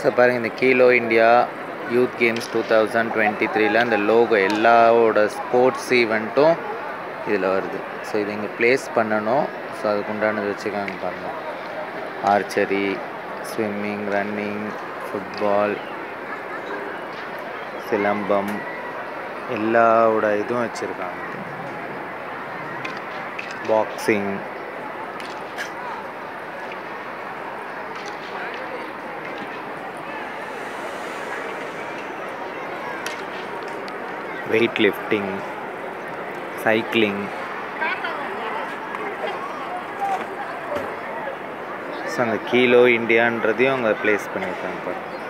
so பாருங்கள் இந்த Khelo India youth games two thousand twenty த்ரீல அந்த லோகோ எல்லாவோட ஸ்போர்ட்ஸ் ஈவெண்ட்டும் இதில் வருது ஸோ இது இங்கே ப்ளேஸ் பண்ணணும் ஸோ அதுக்கு உண்டானது வச்சுக்காங்க பாருங்கள் ஆர்ச்சரி ஸ்விம்மிங் ரன்னிங் ஃபுட்பால் சிலம்பம் எல்லாவோட இதுவும் வச்சுருக்காங்க boxing weight lifting cycling so அந்த கீலோ இந்தியான்றதையும் அங்கே ப்ளேஸ் பண்ணியிருக்காங்க பாருங்க